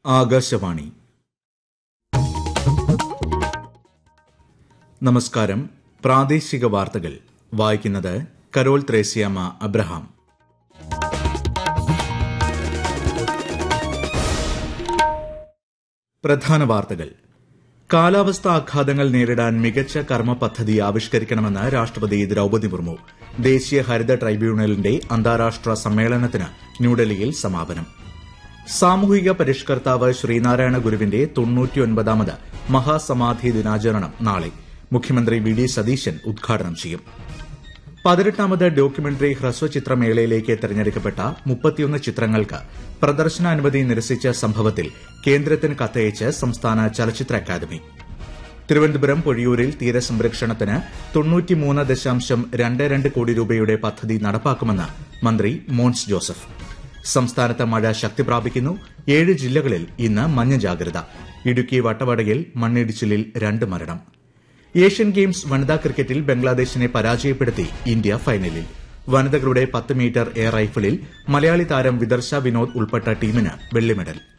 ആകാശവാണി നമസ്കാരം പ്രാദേശിക വാർത്തകൾ വായിക്കുന്നത് കരോൾ ത്രേസ്യാമ അബ്രഹാം പ്രധാന വാർത്തകൾ കാലാവസ്ഥാ ആഘാതങ്ങൾ നേരിടാൻ മികച്ച കർമ്മ പദ്ധതി ആവിഷ്കരിക്കണമെന്ന് രാഷ്ട്രപതി ദ്രൌപദി മുർമു ദേശീയ ഹരിത ട്രൈബ്യൂണലിന്റെ അന്താരാഷ്ട്ര സമ്മേളനത്തിന് ന്യൂഡൽഹിയിൽ സമാപനം സാമൂഹിക പരിഷ്കർത്താവ് ശ്രീനാരായണ ഗുരുവിന്റെ തൊണ്ണൂറ്റിയൊൻപതാമത് മഹാസമാധി ദിനാചരണം നാളെ മുഖ്യമന്ത്രി വി ഡി സതീശൻ ഉദ്ഘാടനം ചെയ്യും പതിനെട്ടാമത് ഡോക്യുമെന്ററി ഹ്രസ്വചിത്രമേളയിലേക്ക് തെരഞ്ഞെടുക്കപ്പെട്ട മുപ്പത്തിയൊന്ന് ചിത്രങ്ങൾക്ക് പ്രദർശനാനുമതി നിരസിച്ച സംഭവത്തിൽ കേന്ദ്രത്തിന് കത്തയച്ച് സംസ്ഥാന ചലച്ചിത്ര അക്കാദമി തിരുവനന്തപുരം പൊഴിയൂരിൽ തീരസംരക്ഷണത്തിന് തൊണ്ണൂറ്റിമൂന്ന് ദശാംശം രണ്ട് രണ്ട് കോടി രൂപയുടെ പദ്ധതി നടപ്പാക്കുമെന്ന് മന്ത്രി മോൻസ് ജോസഫ് സംസ്ഥാനത്ത് മഴ ശക്തി പ്രാപിക്കുന്നു ഏഴ് ജില്ലകളിൽ ഇന്ന് മഞ്ഞ ജാഗ്രത ഇടുക്കി വട്ടവടയിൽ മണ്ണിടിച്ചിലിൽ രണ്ട് മരണം ഏഷ്യൻ ഗെയിംസ് വനിതാ ക്രിക്കറ്റിൽ ബംഗ്ലാദേശിനെ പരാജയപ്പെടുത്തി ഇന്ത്യ ഫൈനലിൽ വനിതകളുടെ പത്ത് മീറ്റർ എയർ റൈഫിളിൽ മലയാളി താരം വിദർശ വിനോദ് ഉൾപ്പെട്ട ടീമിന് വെള്ളി മെഡൽ